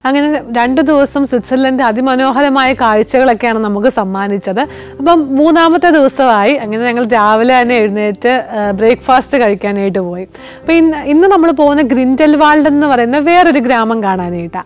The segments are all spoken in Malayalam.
അങ്ങനെ രണ്ട് ദിവസം സ്വിറ്റ്സർലൻഡ് അതിമനോഹരമായ കാഴ്ചകളൊക്കെയാണ് നമുക്ക് സമ്മാനിച്ചത് അപ്പം മൂന്നാമത്തെ ദിവസമായി അങ്ങനെ ഞങ്ങൾ രാവിലെ തന്നെ എഴുന്നേറ്റ് ബ്രേക്ക്ഫാസ്റ്റ് കഴിക്കാനായിട്ട് പോയി അപ്പം ഇന്ന് ഇന്ന് നമ്മൾ പോകുന്ന ഗ്രിൻഡൽവാൾഡ് എന്ന് പറയുന്ന വേറൊരു ഗ്രാമം കാണാനായിട്ടാണ്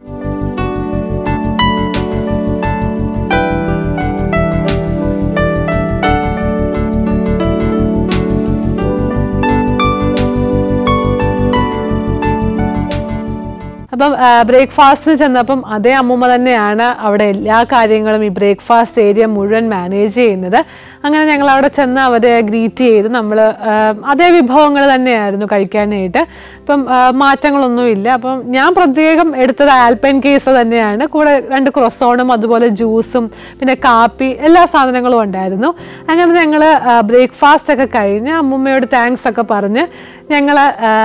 അപ്പം ബ്രേക്ക്ഫാസ്റ്റിന് ചെന്നപ്പം അതേ അമ്മൂമ്മ തന്നെയാണ് അവിടെ എല്ലാ കാര്യങ്ങളും ഈ ബ്രേക്ക്ഫാസ്റ്റ് ഏരിയ മുഴുവൻ മാനേജ് ചെയ്യുന്നത് അങ്ങനെ ഞങ്ങൾ അവിടെ ചെന്ന് അവരെ ഗ്രീറ്റ് ചെയ്ത് നമ്മൾ അതേ വിഭവങ്ങൾ തന്നെയായിരുന്നു കഴിക്കാനായിട്ട് ഇപ്പം ആ, മാറ്റങ്ങളൊന്നുമില്ല അപ്പം ഞാൻ പ്രത്യേകം എടുത്തത് ആൽപ്പൈൻ കേസ് തന്നെയാണ് കൂടെ രണ്ട് ക്രൊസോണും അതുപോലെ ജ്യൂസും പിന്നെ കാപ്പി എല്ലാ സാധനങ്ങളും ഉണ്ടായിരുന്നു അങ്ങനെ ഞങ്ങൾ ബ്രേക്ക്ഫാസ്റ്റ് ഒക്കെ കഴിഞ്ഞ് അമ്മൂമ്മയോട് താങ്ക്സ് ഒക്കെ പറഞ്ഞ് ഞങ്ങൾ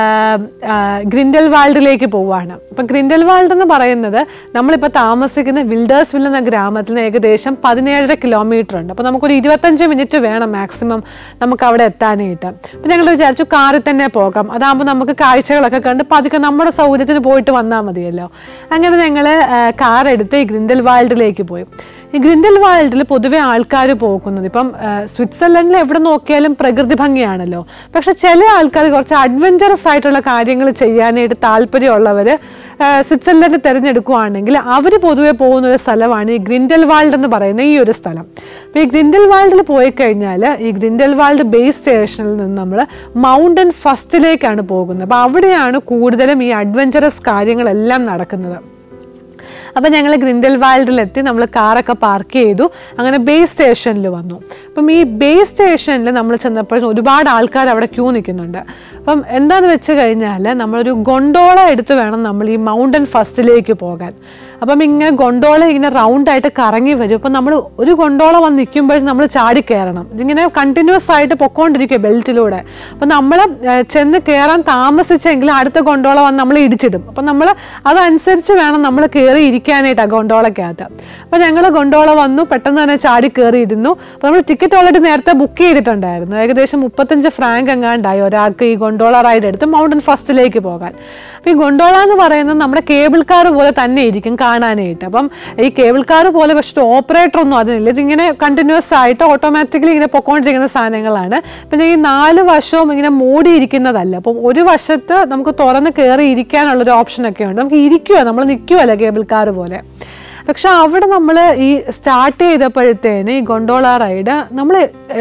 ഗ്രിൻഡൽ വാൾഡിലേക്ക് പോവുകയാണ് അപ്പം ഗ്രിൻഡൽ വാൾഡ് എന്ന് പറയുന്നത് നമ്മളിപ്പോൾ താമസിക്കുന്ന വിൽഡേഴ്സ് വിൽ എന്ന ഗ്രാമത്തിൽ നിന്ന് ഏകദേശം പതിനേഴര കിലോമീറ്റർ ഉണ്ട് അപ്പോൾ നമുക്കൊരു ഇരുപത്തഞ്ച് മിനിറ്റ് വേണം മാക്സിമം നമുക്ക് അവിടെ എത്താനായിട്ട് അപ്പം ഞങ്ങൾ വിചാരിച്ചു കാറിൽ തന്നെ പോകാം അതാകുമ്പോൾ നമുക്ക് കാഴ്ചകളൊക്കെ കണ്ട് പതുക്കെ നമ്മുടെ സൗകര്യത്തിന് പോയിട്ട് വന്നാൽ മതിയല്ലോ അങ്ങനെ ഞങ്ങൾ കാർ എടുത്ത് ഈ ഗ്രിൻഡൽ വാൾഡിലേക്ക് പോയി ഈ ഗ്രിൻഡൽ വാൾഡിൽ പൊതുവെ ആൾക്കാർ പോകുന്നത് ഇപ്പം ആ, സ്വിറ്റ്സർലൻഡിൽ എവിടെ നോക്കിയാലും പ്രകൃതി ഭംഗിയാണല്ലോ പക്ഷെ ചില ആൾക്കാർ കുറച്ച് അഡ്വഞ്ചറസ് ആയിട്ടുള്ള കാര്യങ്ങൾ ചെയ്യാനായിട്ട് താല്പര്യമുള്ളവർ സ്വിറ്റ്സർലൻഡ് തിരഞ്ഞെടുക്കുകയാണെങ്കിൽ അവർ പൊതുവെ പോകുന്ന ഒരു സ്ഥലമാണ് ഈ ഗ്രിൻഡൽ വാൾഡ് എന്ന് പറയുന്ന ഈ ഒരു സ്ഥലം അപ്പോൾ ഈ ഗ്രിൻഡൽ വാൾഡിൽ പോയി കഴിഞ്ഞാൽ ഈ ഗ്രിൻഡൽ വാൾഡ് ബേസ് സ്റ്റേഷനിൽ നിന്ന് നമ്മൾ മൗണ്ടൻ ഫസ്റ്റിലേക്കാണ് പോകുന്നത് അപ്പോൾ അവിടെയാണ് കൂടുതലും ഈ അഡ്വഞ്ചറസ് കാര്യങ്ങളെല്ലാം നടക്കുന്നത് അപ്പം ഞങ്ങൾ ഗ്രിൻഡൽ വാൾഡിലെത്തി നമ്മൾ കാറൊക്കെ പാർക്ക് ചെയ്തു അങ്ങനെ ബേസ് സ്റ്റേഷനിൽ വന്നു അപ്പം ഈ ബേസ് സ്റ്റേഷനിൽ നമ്മൾ ചെന്നപ്പോഴും ഒരുപാട് ആൾക്കാർ അവിടെ ക്യൂ നിൽക്കുന്നുണ്ട് അപ്പം എന്താന്ന് വെച്ച് കഴിഞ്ഞാൽ നമ്മളൊരു ഗൊണ്ടോള എടുത്ത് വേണം നമ്മൾ ഈ മൗണ്ടൻ ഫസ്റ്റിലേക്ക് പോകാൻ അപ്പം ഇങ്ങനെ ഗൊണ്ടോള ഇങ്ങനെ റൗണ്ടായിട്ട് കറങ്ങി വരും അപ്പം നമ്മൾ ഒരു ഗൊണ്ടോള വന്ന് നിൽക്കുമ്പോഴും നമ്മൾ ചാടി കയറണം ഇതിങ്ങനെ കണ്ടിന്യൂസ് ആയിട്ട് പൊക്കോണ്ടിരിക്കുക ബെൽറ്റിലൂടെ അപ്പം നമ്മൾ ചെന്ന് കയറാൻ താമസിച്ചെങ്കിൽ അടുത്ത ഗൊണ്ടോള വന്ന് നമ്മൾ ഇടിച്ചിടും അപ്പം നമ്മൾ അതനുസരിച്ച് വേണം നമ്മൾ കയറി ഇരിക്കാനായിട്ട് ആ ഗൊണ്ടോളക്കകത്ത് അപ്പം ഞങ്ങൾ ഗൊണ്ടോള വന്നു പെട്ടെന്ന് തന്നെ ചാടി കയറിയിരുന്നു അപ്പം നമ്മൾ ടിക്കറ്റ് ഓൾറെഡി നേരത്തെ ബുക്ക് ചെയ്തിട്ടുണ്ടായിരുന്നു ഏകദേശം മുപ്പത്തഞ്ച് ഫ്രാങ്ക് എങ്ങാണ്ടായി ഒരാൾക്ക് ഈ ഗൊണ്ടോള റൈഡ് എടുത്ത് മൗണ്ടൻ ഫസ്റ്റിലേക്ക് പോകാൻ അപ്പം ഈ ഗൊണ്ടോള എന്ന് പറയുന്നത് നമ്മുടെ കേബിൾ കാർ പോലെ തന്നെ ഇരിക്കും കാണാനായിട്ട് അപ്പം ഈ കേബിൾ കാർ പോലെ പക്ഷേ ഓപ്പറേറ്റർ ഒന്നും അതിനില്ല ഇതിങ്ങനെ കണ്ടിന്യൂസ് ആയിട്ട് ഓട്ടോമാറ്റിക്കലി ഇങ്ങനെ പൊക്കോണ്ടിരിക്കുന്ന സാധനങ്ങളാണ് പിന്നെ ഈ നാല് വശവും ഇങ്ങനെ മൂടിയിരിക്കുന്നതല്ല അപ്പം ഒരു വശത്ത് നമുക്ക് തുറന്ന് കയറി ഇരിക്കാനുള്ളൊരു ഓപ്ഷനൊക്കെ ഉണ്ട് നമുക്ക് ഇരിക്കുക നമ്മൾ നിൽക്കുമല്ലോ കേബിൾ കാർ പോലെ പക്ഷെ അവിടെ നമ്മൾ ഈ സ്റ്റാർട്ട് ചെയ്തപ്പോഴത്തേന് ഈ ഗൊണ്ടോള റൈഡ് നമ്മൾ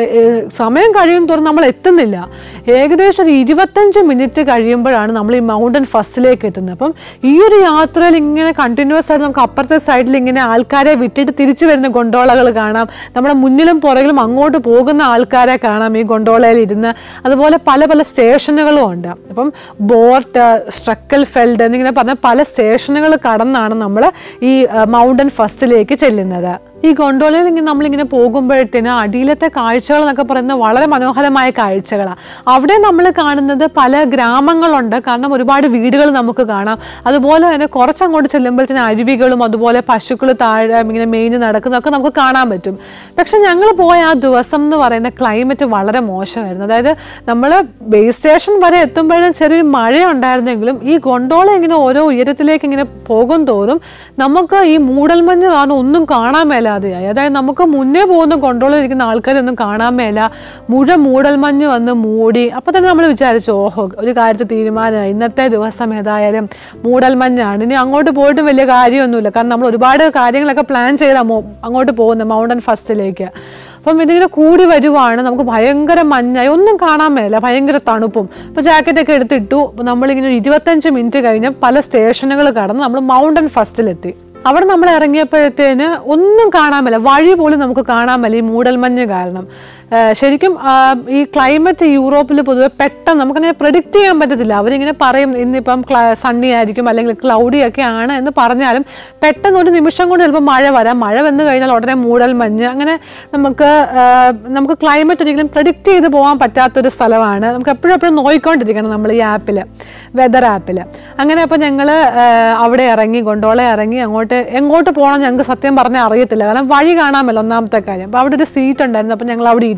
സമയം കഴിയും തോറും നമ്മൾ എത്തുന്നില്ല ഏകദേശം ഒരു ഇരുപത്തഞ്ച് മിനിറ്റ് കഴിയുമ്പോഴാണ് നമ്മൾ ഈ മൗണ്ടൻ ഫസ്റ്റിലേക്ക് എത്തുന്നത് അപ്പം ഈ ഒരു യാത്രയിൽ ഇങ്ങനെ കണ്ടിന്യൂസ് ആയിട്ട് നമുക്ക് അപ്പുറത്തെ സൈഡിൽ ഇങ്ങനെ ആൾക്കാരെ വിട്ടിട്ട് തിരിച്ചു വരുന്ന ഗൊണ്ടോളകൾ കാണാം നമ്മുടെ മുന്നിലും പുറകിലും അങ്ങോട്ട് പോകുന്ന ആൾക്കാരെ കാണാം ഈ ഗൊണ്ടോളയിൽ ഇരുന്ന് അതുപോലെ പല പല സ്റ്റേഷനുകളും ഉണ്ട് അപ്പം ബോർട്ട് സ്ട്രക്കൽ ഫെൽഡ് എന്നിങ്ങനെ പറഞ്ഞ പല സ്റ്റേഷനുകൾ കടന്നാണ് നമ്മൾ ഈ മൗണ്ടൻ ഫസ്റ്റിലേക്ക് ചെല്ലുന്നത് ഈ ഗൊണ്ടോളയിൽ ഇങ്ങനെ നമ്മളിങ്ങനെ പോകുമ്പോഴത്തേന് അടിയിലത്തെ കാഴ്ചകൾ എന്നൊക്കെ പറയുന്നത് വളരെ മനോഹരമായ കാഴ്ചകളാണ് അവിടെ നമ്മൾ കാണുന്നത് പല ഗ്രാമങ്ങളുണ്ട് കാരണം ഒരുപാട് വീടുകൾ നമുക്ക് കാണാം അതുപോലെ തന്നെ കുറച്ചങ്ങോട്ട് ചെല്ലുമ്പോഴത്തേന് അരുവികളും അതുപോലെ പശുക്കൾ താഴെ ഇങ്ങനെ മേഞ്ഞ് നടക്കുന്നതൊക്കെ നമുക്ക് കാണാൻ പറ്റും പക്ഷെ ഞങ്ങൾ പോയ ആ ദിവസം എന്ന് പറയുന്ന ക്ലൈമറ്റ് വളരെ മോശമായിരുന്നു അതായത് നമ്മൾ ബേസ് സ്റ്റേഷൻ വരെ എത്തുമ്പോഴും ചെറിയൊരു മഴ ഉണ്ടായിരുന്നെങ്കിലും ഈ ഗൊണ്ടോള ഇങ്ങനെ ഓരോ ഉയരത്തിലേക്ക് ഇങ്ങനെ പോകും തോറും നമുക്ക് ഈ മൂടൽമഞ്ഞ് കാരണം ഒന്നും കാണാൻ മേലാതെയായി അതായത് നമുക്ക് മുന്നേ പോകുന്ന ഗൊണ്ടോള ഇരിക്കുന്ന ആൾക്കാരൊന്നും കാണാൻ മേല മുഴുവൻ മൂടൽമഞ്ഞ് വന്ന് മൂടി അപ്പോൾ തന്നെ നമ്മൾ വിചാരിച്ചു ഓഹോ ഒരു കാര്യത്തിൽ തീരുമാനമായി ഇന്നത്തെ ദിവസം ഏതായാലും മൂടൽമഞ്ഞാണ് ഇനി അങ്ങോട്ട് പോയിട്ടും വലിയ കാര്യമൊന്നുമില്ല കാരണം നമ്മൾ ഒരുപാട് കാര്യങ്ങളൊക്കെ പ്ലാൻ ചെയ്താൽ അങ്ങോട്ട് പോകുന്നത് മൗണ്ടൻ ഫസ്റ്റിലേക്ക് അപ്പം ഇതിങ്ങനെ കൂടി വരുവാണ് നമുക്ക് ഭയങ്കര മഞ്ഞായി ഒന്നും കാണാൻ മേല ഭയങ്കര തണുപ്പും അപ്പോൾ ജാക്കറ്റൊക്കെ എടുത്തിട്ടു അപ്പോൾ നമ്മളിങ്ങനെ ഒരു ഇരുപത്തഞ്ച് മിനിറ്റ് കഴിഞ്ഞ് പല സ്റ്റേഷനുകൾ കടന്ന് നമ്മൾ മൗണ്ടൻ ഫസ്റ്റിലെത്തി അവിടെ നമ്മൾ ഇറങ്ങിയപ്പോഴത്തേന് ഒന്നും കാണാൻ മേല വഴി പോലും നമുക്ക് കാണാൻ മേല ഈ മൂടൽമഞ്ഞ് കാരണം ആ, ശരിക്കും ആ, ഈ ക്ലൈമറ്റ് യൂറോപ്പിൽ പൊതുവെ പെട്ടെന്ന് നമുക്കങ്ങനെ പ്രെഡിക്റ്റ് ചെയ്യാൻ പറ്റത്തില്ല അവരിങ്ങനെ പറയും ഇന്നിപ്പം സണ്ണി ആയിരിക്കും അല്ലെങ്കിൽ ക്ലൗഡി ഒക്കെ ആണ് എന്ന് പറഞ്ഞാലും പെട്ടെന്ന് ഒരു നിമിഷം കൊണ്ട് ചിലപ്പോൾ മഴ വരാം മഴ വന്നു കഴിഞ്ഞാൽ ഉടനെ മൂടൽ മഞ്ഞ് അങ്ങനെ നമുക്ക് ആ, നമുക്ക് ക്ലൈമറ്റ് ഒരിക്കലും പ്രെഡിക്റ്റ് ചെയ്ത് പോകാൻ പറ്റാത്തൊരു സ്ഥലമാണ് നമുക്ക് എപ്പോഴും എപ്പോഴും നോക്കിക്കൊണ്ടിരിക്കണം നമ്മൾ ഈ ആപ്പിൽ വെതർ ആപ്പിൽ അങ്ങനെ അപ്പോൾ ഞങ്ങൾ അവിടെ ഇറങ്ങി ഗൊണ്ടോള ഇറങ്ങി അങ്ങോട്ട് എങ്ങോട്ട് പോകണം ഞങ്ങൾക്ക് സത്യം പറഞ്ഞാൽ അറിയത്തില്ല കാരണം വഴി കാണാമല്ലോ ഒന്നാമത്തെ കാര്യം അപ്പോൾ അവിടെ ഒരു സീറ്റ് ഉണ്ടായിരുന്നു അപ്പോൾ ഞങ്ങൾ അവിടെ ഇരുന്നു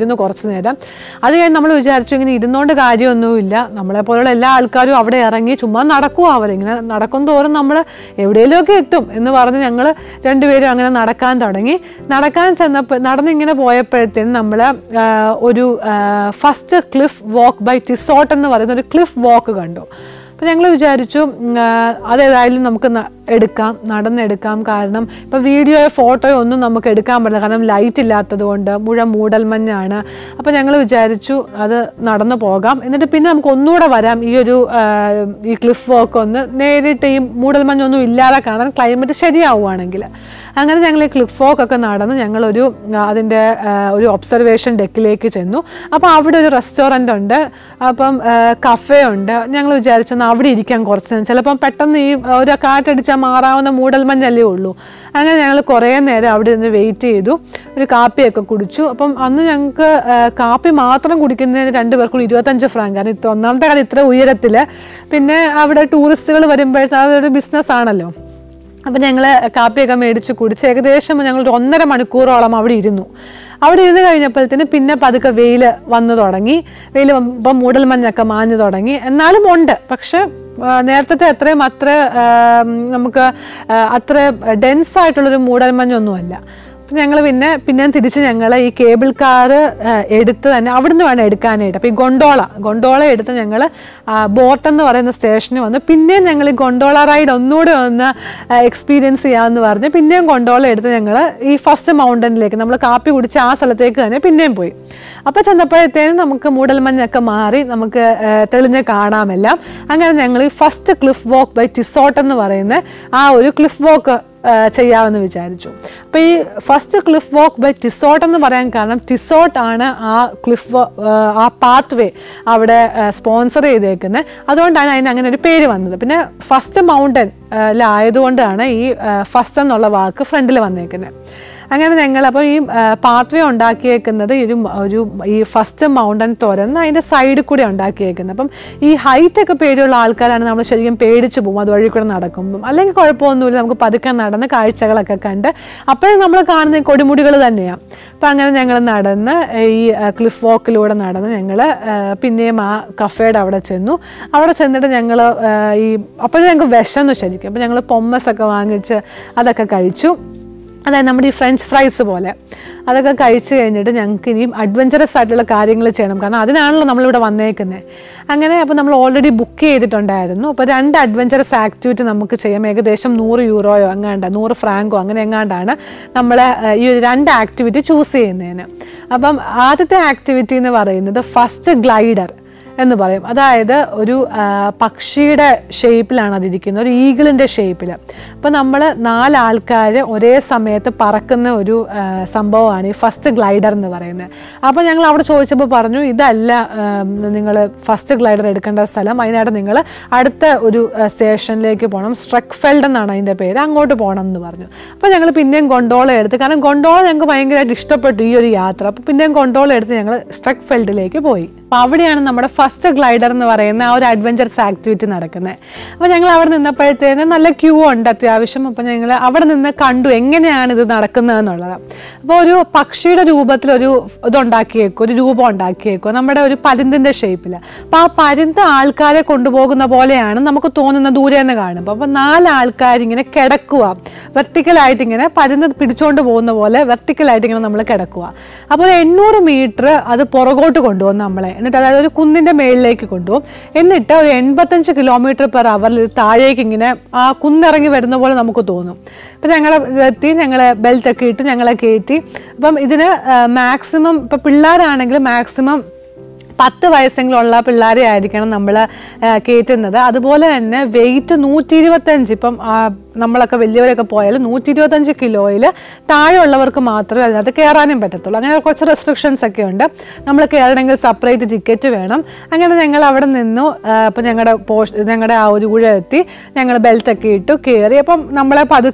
ഇരുന്ന് കുറച്ച് നേരം അത് കഴിഞ്ഞ് നമ്മൾ വിചാരിച്ചു ഇങ്ങനെ ഇരുന്നോണ്ട് കാര്യമൊന്നുമില്ല നമ്മളെ പോലുള്ള എല്ലാ ആൾക്കാരും അവിടെ ഇറങ്ങി ചുമ്മാ നടക്കുക അവരിങ്ങനെ നടക്കും തോറും നമ്മൾ എവിടെയെങ്കിലുമൊക്കെ എത്തും എന്ന് പറഞ്ഞ് ഞങ്ങൾ രണ്ടുപേരും അങ്ങനെ നടക്കാൻ തുടങ്ങി നടക്കാൻ ചെന്നപ്പോൾ നടന്നിങ്ങനെ പോയപ്പോഴത്തേനും നമ്മൾ ഒരു first cliff walk by Tissot എന്ന് പറയുന്ന ഒരു ക്ലിഫ് വാക്ക് കണ്ടു അപ്പോൾ ഞങ്ങൾ വിചാരിച്ചു ഉം, ആ, അതേതായാലും നമുക്ക് ന- എടുക്കാം നടന്നെടുക്കാം കാരണം ഇപ്പോൾ വീഡിയോയോ ഫോട്ടോയോ ഒന്നും നമുക്ക് എടുക്കാൻ പറ്റില്ല കാരണം ലൈറ്റ് ഇല്ലാത്തത് കൊണ്ട് മുഴുവൻ മൂടൽമഞ്ഞാണ് അപ്പോൾ ഞങ്ങൾ വിചാരിച്ചു അത് നടന്നു പോകാം എന്നിട്ട് പിന്നെ നമുക്ക് ഒന്നുകൂടെ വരാം ഈ ഒരു ആ, ഈ ക്ലിഫ് വർക്ക് ഒന്ന് നേരിട്ട് ഈ മൂടൽമഞ്ഞൊന്നും ഇല്ലാതെ കാണാൻ ക്ലൈമറ്റ് ശരിയാവുകയാണെങ്കിൽ അങ്ങനെ ഞങ്ങൾ ഈ ക്ലിഫ് വോക്ക് ഒക്കെ നടന്ന് ഞങ്ങളൊരു ആ, അതിൻ്റെ ആ, ഒരു ഒബ്സർവേഷൻ ഡെക്കിലേക്ക് ചെന്നു അപ്പോൾ അവിടെ ഒരു റെസ്റ്റോറൻ്റ് ഉണ്ട് അപ്പം കഫേ ഉണ്ട് ഞങ്ങൾ വിചാരിച്ചു "എന്നാ അവിടെ ഇരിക്കാൻ കുറച്ച് നേരം ചിലപ്പം പെട്ടെന്ന് ഈ ആ, ഒരു കാറ്റടിച്ചാൽ മാറാവുന്ന മൂടൽമഞ്ഞല്ലേ ഉള്ളൂ അങ്ങനെ ഞങ്ങൾ കുറേ നേരം അവിടെ ഇരുന്ന് വെയിറ്റ് ചെയ്തു ഒരു കാപ്പിയൊക്കെ കുടിച്ചു അപ്പം അന്ന് ഞങ്ങൾക്ക് ആ, കാപ്പി മാത്രം കുടിക്കുന്നതിന് രണ്ട് പേർക്കും ഇരുപത്തഞ്ച് ഫ്രാങ്ക് കാരണം ഇത്ര ഒന്നാമത്തെ കാര്യം ഇത്ര ഉയരത്തിൽ പിന്നെ അവിടെ ടൂറിസ്റ്റുകൾ വരുമ്പോഴത്തെ അതൊരു ബിസിനസ് ആണല്ലോ അപ്പം ഞങ്ങൾ കാപ്പിയൊക്കെ മേടിച്ച് കുടിച്ച് ഏകദേശം ഞങ്ങൾ ഒരു ഒന്നര മണിക്കൂറോളം അവിടെ ഇരുന്നു അവിടെ ഇരുന്ന് കഴിഞ്ഞപ്പോഴത്തേന് പിന്നെ പതുക്കെ വെയിൽ വന്നു തുടങ്ങി വെയിൽ ഇപ്പം മൂടൽമഞ്ഞൊക്കെ മാഞ്ഞു തുടങ്ങി എന്നാലും ഉണ്ട് പക്ഷെ ആ, നേരത്തെ അത്രയും അത്ര ആ, നമുക്ക് ആ, അത്ര ഡെൻസ് ആയിട്ടുള്ളൊരു മൂടൽമഞ്ഞൊന്നുമല്ല അപ്പം ഞങ്ങൾ പിന്നെ പിന്നെ തിരിച്ച് ഞങ്ങൾ ഈ കേബിൾ കാർ എടുത്ത് തന്നെ അവിടുന്ന് വേണം എടുക്കാനായിട്ട് അപ്പോൾ ഈ ഗൊണ്ടോള ഗൊണ്ടോള എടുത്ത് ഞങ്ങൾ ബോട്ട് എന്ന് പറയുന്ന സ്റ്റേഷനിൽ വന്ന് പിന്നെയും ഞങ്ങൾ ഈ ഗൊണ്ടോള റൈഡ് ഒന്നുകൂടെ ഒന്ന് എക്സ്പീരിയൻസ് ചെയ്യാമെന്ന് പറഞ്ഞ് പിന്നെയും ഗൊണ്ടോള എടുത്ത് ഞങ്ങൾ ഈ ഫസ്റ്റ് മൗണ്ടനിലേക്ക് നമ്മൾ കാപ്പി കുടിച്ച ആ സ്ഥലത്തേക്ക് തന്നെ പിന്നെയും പോയി അപ്പോൾ ചെന്നപ്പോഴത്തേനും നമുക്ക് മൂടൽമഞ്ഞൊക്കെ മാറി നമുക്ക് ആ, തെളിഞ്ഞ് കാണാമെല്ലാം അങ്ങനെ ഞങ്ങൾ ഈ first cliff walk by Tissot എന്ന് പറയുന്ന ആ ഒരു ക്ലിഫ് വോക്ക് ചെയ്യാമെന്ന് വിചാരിച്ചു അപ്പോൾ ഈ first cliff walk by Tissot എന്ന് പറയാൻ കാരണം ടിസോട്ട് ആണ് ആ ക്ലിഫ് ആ പാത്ത് വേ അവിടെ സ്പോൺസർ ചെയ്തേക്കുന്നത് അതുകൊണ്ടാണ് അതിന് അങ്ങനെ ഒരു പേര് വന്നത് പിന്നെ ഫസ്റ്റ് മൗണ്ടൻ ആയതുകൊണ്ടാണ് ഈ ഫസ്റ്റ് എന്നുള്ള വാക്ക് ഫ്രണ്ടിൽ വന്നേക്കുന്നത് അങ്ങനെ ഞങ്ങൾ അപ്പോൾ ഈ പാത്ത് വേ ഉണ്ടാക്കിയേക്കുന്നത് ഒരു ഒരു ഈ ഫസ്റ്റ് മൗണ്ടൻ തുറന്ന് അതിൻ്റെ സൈഡിൽ കൂടി ഉണ്ടാക്കിയേക്കുന്നത് അപ്പം ഈ ഹൈറ്റ് ഒക്കെ പേടിയുള്ള ആൾക്കാരാണ് നമ്മൾ ശരിക്കും പേടിച്ച് പോകും അതുവഴി കൂടെ നടക്കുമ്പം അല്ലെങ്കിൽ കുഴപ്പമൊന്നുമില്ല നമുക്ക് പതുക്കെ നടന്ന് കാഴ്ചകളൊക്കെ കണ്ട് അപ്പോഴും നമ്മൾ കാണുന്ന ഈ കൊടിമുടികൾ തന്നെയാണ് അപ്പം അങ്ങനെ ഞങ്ങൾ നടന്ന് ഈ ക്ലിഫ് വാക്കിലൂടെ നടന്ന് ഞങ്ങൾ പിന്നെയും ആ കഫേയുടെ അവിടെ ചെന്നു അവിടെ ചെന്നിട്ട് ഞങ്ങൾ ഈ അപ്പോഴും ഞങ്ങൾക്ക് വിശന്നു ശരിക്കും അപ്പം ഞങ്ങൾ പൊമ്മസ് ഒക്കെ വാങ്ങിച്ച് അതൊക്കെ കഴിച്ചു അതായത് നമ്മുടെ ഈ ഫ്രഞ്ച് ഫ്രൈസ് പോലെ അതൊക്കെ കഴിച്ച് കഴിഞ്ഞിട്ട് ഞങ്ങൾക്ക് ഇനിയും അഡ്വഞ്ചറസ് ആയിട്ടുള്ള കാര്യങ്ങൾ ചെയ്യണം കാരണം അതിനാണല്ലോ നമ്മളിവിടെ വന്നേക്കുന്നത് അങ്ങനെ അപ്പോൾ നമ്മൾ ഓൾറെഡി ബുക്ക് ചെയ്തിട്ടുണ്ടായിരുന്നു അപ്പോൾ രണ്ട് അഡ്വഞ്ചറസ് ആക്ടിവിറ്റി നമുക്ക് ചെയ്യാം ഏകദേശം നൂറ് യൂറോയോ എങ്ങാണ്ട് നൂറ് ഫ്രാങ്കോ അങ്ങനെ എങ്ങാണ്ടാണ് നമ്മൾ ഈ ഒരു രണ്ട് ആക്ടിവിറ്റി ചൂസ് ചെയ്യുന്നതിന് അപ്പം ആദ്യത്തെ ആക്ടിവിറ്റി എന്ന് പറയുന്നത് ഫസ്റ്റ് ഗ്ലൈഡർ എന്ന് പറയും അതായത് ഒരു ആ, പക്ഷിയുടെ ഷേപ്പിലാണ് അതിരിക്കുന്നത് ഒരു ഈഗിളിൻ്റെ ഷേപ്പിൽ അപ്പോൾ നമ്മൾ നാലാൾക്കാർ ഒരേ സമയത്ത് പറക്കുന്ന ഒരു ആ, സംഭവമാണ് ഈ ഫസ്റ്റ് ഗ്ലൈഡർ എന്ന് പറയുന്നത് അപ്പോൾ ഞങ്ങൾ അവിടെ ചോദിച്ചപ്പോൾ പറഞ്ഞു ഇതല്ല നിങ്ങൾ ഫസ്റ്റ് ഗ്ലൈഡർ എടുക്കേണ്ട സ്ഥലം അതിനായിട്ട് നിങ്ങൾ അടുത്ത ഒരു ആ, സ്റ്റേഷനിലേക്ക് പോകണം സ്ട്രക്ഫെൽഡ് എന്നാണ് അതിൻ്റെ പേര് അങ്ങോട്ട് പോകണം എന്ന് പറഞ്ഞു അപ്പോൾ ഞങ്ങൾ പിന്നെയും ഗൊണ്ടോള എടുത്ത് കാരണം ഗൊണ്ടോള ഞങ്ങൾക്ക് ഭയങ്കരമായിട്ട് ഇഷ്ടപ്പെട്ടു ഈ ഒരു യാത്ര അപ്പോൾ പിന്നെയും ഗൊണ്ടോള എടുത്ത് ഞങ്ങൾ സ്ട്രക്ഫെൽഡിലേക്ക് പോയി അപ്പോൾ അവിടെയാണ് നമ്മുടെ ഫസ്റ്റ് ഗ്ലൈഡർ എന്ന് പറയുന്ന ആ ഒരു അഡ്വഞ്ചറസ് ആക്ടിവിറ്റി നടക്കുന്നത് അപ്പോൾ ഞങ്ങൾ അവിടെ നിന്നപ്പോഴത്തേനും നല്ല ക്യൂ ഉണ്ട് അത്യാവശ്യം അപ്പോൾ ഞങ്ങൾ അവിടെ നിന്ന് കണ്ടു എങ്ങനെയാണ് ഇത് നടക്കുന്നതെന്നുള്ളത് അപ്പോൾ ഒരു പക്ഷിയുടെ രൂപത്തിലൊരു ഇതുണ്ടാക്കിയേക്കും ഒരു രൂപം ഉണ്ടാക്കിയേക്കും നമ്മുടെ ഒരു പരുന്തിൻ്റെ ഷേപ്പിൽ അപ്പോൾ ആ പരുന്ത് ആൾക്കാരെ കൊണ്ടുപോകുന്ന പോലെയാണ് നമുക്ക് തോന്നുന്ന ദൂരെ നിന്ന് കാണുമ്പോൾ അപ്പോൾ നാല് ആൾക്കാർ ഇങ്ങനെ കിടക്കുക വെർട്ടിക്കലായിട്ട് ഇങ്ങനെ പരുന്ത് പിടിച്ചുകൊണ്ട് പോകുന്ന പോലെ വെർട്ടിക്കലായിട്ട് ഇങ്ങനെ നമ്മൾ കിടക്കുക അപ്പോൾ ഒരു എണ്ണൂറ് മീറ്റർ അത് പുറകോട്ട് കൊണ്ടുപോകും നമ്മളെ എന്നിട്ട് അതായത് ഒരു കുന്നിൻ്റെ മേളിലേക്ക് കൊണ്ടുപോകും എന്നിട്ട് ഒരു എൺപത്തഞ്ച് കിലോമീറ്റർ പെർ അവറിൽ താഴേക്ക് ഇങ്ങനെ ആ കുന്നിറങ്ങി വരുന്ന പോലെ നമുക്ക് തോന്നും അപ്പം ഞങ്ങൾ എത്തി ഞങ്ങൾ ബെൽറ്റൊക്കെ ഇട്ട് ഞങ്ങളെ കയറ്റി അപ്പം ഇതിന് മാക്സിമം ഇപ്പം പിള്ളേരാണെങ്കിൽ മാക്സിമം പത്ത് വയസ്സെങ്കിലും ഉള്ള പിള്ളേരെ ആയിരിക്കണം നമ്മൾ കയറ്റുന്നത് അതുപോലെ തന്നെ വെയിറ്റ് നൂറ്റി ഇരുപത്തഞ്ച് ഇപ്പം ആ, നമ്മളൊക്കെ വലിയവരൊക്കെ പോയാൽ നൂറ്റി ഇരുപത്തഞ്ച് കിലോയിൽ താഴെയുള്ളവർക്ക് മാത്രമേ അതിനകത്ത് കയറാനും പറ്റത്തുള്ളൂ അങ്ങനെ കുറച്ച് റെസ്ട്രിക്ഷൻസ് ഒക്കെ ഉണ്ട് നമ്മൾ കയറണമെങ്കിൽ സെപ്പറേറ്റ് ടിക്കറ്റ് വേണം അങ്ങനെ ഞങ്ങൾ അവിടെ നിന്നു അപ്പം ഞങ്ങളുടെ പോസ്റ്റ് ഞങ്ങളുടെ ആ ഒരു ഊഴ എത്തി ഞങ്ങൾ ബെൽറ്റൊക്കെ ഇട്ടു കയറി അപ്പം നമ്മളെ പതുക്കെ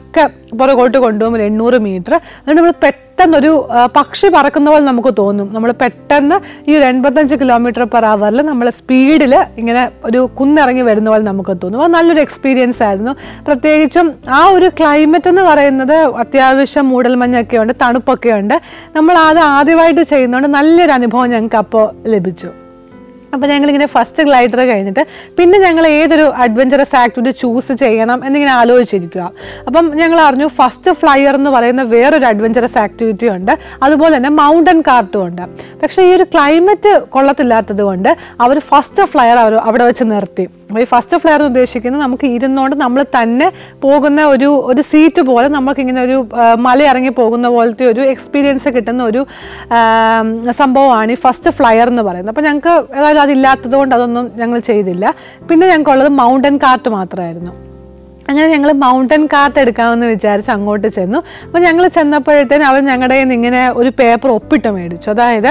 പുറകോട്ട് കൊണ്ടുപോകും ഒരു എണ്ണൂറ് മീറ്റർ എന്നിട്ട് നമ്മൾ പെട്ടെന്നൊരു ആ, പക്ഷി പറക്കുന്ന പോലെ നമുക്ക് തോന്നും നമ്മൾ പെട്ടെന്ന് ഈ ഒരു എൺപത്തഞ്ച് കിലോമീറ്റർ പെർ അവറിൽ നമ്മൾ സ്പീഡിൽ ഇങ്ങനെ ഒരു കുന്നിറങ്ങി വരുന്ന പോലെ നമുക്ക് തോന്നും അത് നല്ലൊരു എക്സ്പീരിയൻസ് ആയിരുന്നു പ്രത്യേകിച്ചും ആ ഒരു ക്ലൈമറ്റ് എന്ന് പറയുന്നത് അത്യാവശ്യം മൂടൽമഞ്ഞൊക്കെ ഉണ്ട് തണുപ്പൊക്കെ ഉണ്ട് നമ്മൾ അത് ആദ്യമായിട്ട് ചെയ്യുന്നതുകൊണ്ട് നല്ലൊരു അനുഭവം ഞങ്ങൾക്ക് അപ്പോൾ ലഭിച്ചു അപ്പോൾ ഞങ്ങളിങ്ങനെ ഫസ്റ്റ് ഗ്ലൈഡർ കഴിഞ്ഞിട്ട് പിന്നെ ഞങ്ങൾ ഏതൊരു അഡ്വഞ്ചറസ് ആക്ടിവിറ്റി ചൂസ് ചെയ്യണം എന്നിങ്ങനെ ആലോചിച്ചിരിക്കുക അപ്പം ഞങ്ങൾ അറിഞ്ഞു ഫസ്റ്റ് ഫ്ലയർ എന്ന് പറയുന്ന വേറൊരു അഡ്വഞ്ചറസ് ആക്ടിവിറ്റി ഉണ്ട് അതുപോലെ തന്നെ മൗണ്ടൻ കാർട്ടും ഉണ്ട് പക്ഷേ ഈ ഒരു ക്ലൈമറ്റ് കൊള്ളത്തില്ലാത്തത് കൊണ്ട് അവർ ഫസ്റ്റ് ഫ്ലയർ അവർ അവിടെ വെച്ച് നിർത്തി അപ്പോൾ ഈ ഫസ്റ്റ് ഫ്ലെയർ ഉദ്ദേശിക്കുന്നത് നമുക്ക് ഇരുന്നുകൊണ്ട് നമ്മൾ തന്നെ പോകുന്ന ഒരു ഒരു സീറ്റ് പോലെ നമുക്കിങ്ങനെ ഒരു ആ, മല ഇറങ്ങി പോകുന്ന പോലത്തെ ഒരു എക്സ്പീരിയൻസ് കിട്ടുന്ന ഒരു ആ, സംഭവമാണ് ഈ ഫസ്റ്റ് ഫ്ലയർ എന്ന് പറയുന്നത് അപ്പോൾ ഞങ്ങൾക്ക് ഏതായാലും അതില്ലാത്തത് കൊണ്ട് അതൊന്നും ഞങ്ങൾ ചെയ്തില്ല പിന്നെ ഞങ്ങൾക്കുള്ളത് മൗണ്ടൻ കാർട്ട് മാത്രമായിരുന്നു അങ്ങനെ ഞങ്ങൾ മൗണ്ടൻ കാർട്ട് എടുക്കാമെന്ന് വിചാരിച്ച് അങ്ങോട്ട് ചെന്നു അപ്പോൾ ഞങ്ങൾ ചെന്നപ്പോഴത്തേന് അവർ ഞങ്ങളുടെ കയ്യിൽ നിന്ന് ഇങ്ങനെ ഒരു പേപ്പർ ഒപ്പിട്ട് മേടിച്ചു അതായത്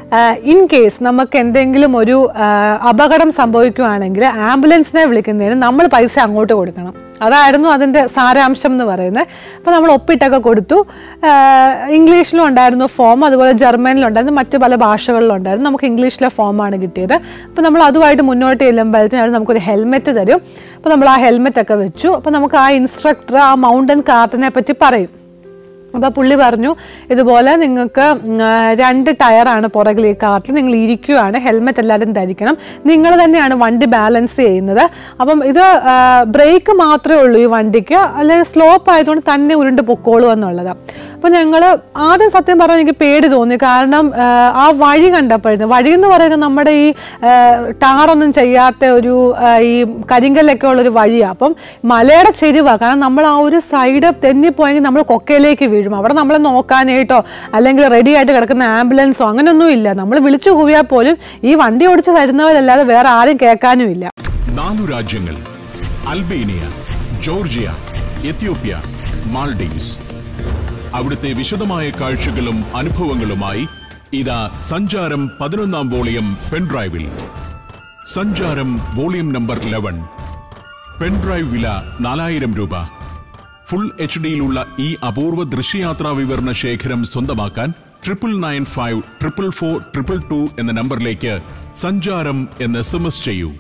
ഇൻ കേസ് നമുക്ക് എന്തെങ്കിലും ഒരു ആ, അപകടം സംഭവിക്കുകയാണെങ്കിൽ ആംബുലൻസിനെ വിളിക്കുന്നതിന് നമ്മൾ പൈസ അങ്ങോട്ട് കൊടുക്കണം അതായിരുന്നു അതിൻ്റെ സാരാംശം എന്ന് പറയുന്നത് അപ്പോൾ നമ്മൾ ഒപ്പിട്ടൊക്കെ കൊടുത്തു ആ, ഇംഗ്ലീഷിലും ഉണ്ടായിരുന്നു ഫോം അതുപോലെ ജർമ്മനിലുണ്ടായിരുന്നു മറ്റു പല ഭാഷകളിലുണ്ടായിരുന്നു നമുക്ക് ഇംഗ്ലീഷിലെ ഫോമാണ് കിട്ടിയത് അപ്പോൾ നമ്മൾ അതുമായിട്ട് മുന്നോട്ട് ചെല്ലുമ്പോഴത്തേനും അവർ നമുക്കൊരു ഹെൽമെറ്റ് തരും അപ്പോൾ നമ്മൾ ആ ഹെൽമെറ്റ് ഒക്കെ വെച്ചു അപ്പോൾ നമുക്ക് ആ ഇൻസ്ട്രക്ടർ ആ മൗണ്ടൻ കാർട്ടിനെ പറ്റി പറയും അപ്പോൾ പുള്ളി പറഞ്ഞു ഇതുപോലെ നിങ്ങൾക്ക് ഉം, ആ, രണ്ട് ടയറാണ് പുറകിൽ ഈ കാറിൽ നിങ്ങൾ ഇരിക്കുകയാണ് ഹെൽമെറ്റ് എല്ലാവരും ധരിക്കണം നിങ്ങൾ തന്നെയാണ് വണ്ടി ബാലൻസ് ചെയ്യുന്നത് അപ്പം ഇത് ബ്രേക്ക് മാത്രമേ ഉള്ളൂ ഈ വണ്ടിക്ക് അല്ലെങ്കിൽ സ്ലോപ്പ് ആയതുകൊണ്ട് തന്നെ ഉരുണ്ട് പൊക്കോളൂ എന്നുള്ളത് അപ്പോൾ ഞങ്ങൾ ആദ്യം സത്യം പറഞ്ഞാൽ എനിക്ക് പേടി തോന്നി കാരണം ആ, ആ വഴി കണ്ടപ്പോഴത്തേന് വഴി എന്ന് പറയുന്നത് നമ്മുടെ ഈ ആ, ടാറൊന്നും ചെയ്യാത്ത ഒരു ആ, ഈ കരിങ്കല്ലൊക്കെ ഉള്ളൊരു വഴിയാണ് അപ്പം മലയുടെ ചെരുവാണ് കാരണം നമ്മൾ ആ ഒരു സൈഡ് തെന്നിപ്പോയെങ്കിൽ നമ്മൾ കൊക്കയിലേക്ക് വീഴും അവിടെ നമ്മളെ നോക്കാനായിട്ടോ അല്ലെങ്കിൽ റെഡി ആയിട്ട് കിടക്കുന്ന ആംബുലൻസോ അങ്ങനെയൊന്നും ഇല്ല നമ്മൾ വിളിച്ചു കൂവിയാൽ പോലും ഈ വണ്ടി ഓടിച്ച് വരുന്നവരല്ലാതെ വേറെ ആരും കേൾക്കാനും ഇല്ല നാലു രാജ്യങ്ങൾ അൽബേനിയ ജോർജിയ എത്യോപ്യ മാൾഡീവ്സ് അവിടുത്തെ വിശദമായ കാഴ്ചകളും അനുഭവങ്ങളുമായി ഇതാ സഞ്ചാരം പതിനൊന്നാം വോളിയം പെൻഡ്രൈവിൽ സഞ്ചാരം വോളിയം നമ്പർ ലെവൻ പെൻഡ്രൈവ് വില നാലായിരം രൂപ ഫുൾ എച്ച് ഡിയിലുള്ള ഈ അപൂർവ ദൃശ്യയാത്രാ വിവരണ ശേഖരം സ്വന്തമാക്കാൻ triple nine five triple four triple two എന്ന നമ്പറിലേക്ക് സഞ്ചാരം എന്ന് എസ് എം എസ് ചെയ്യൂ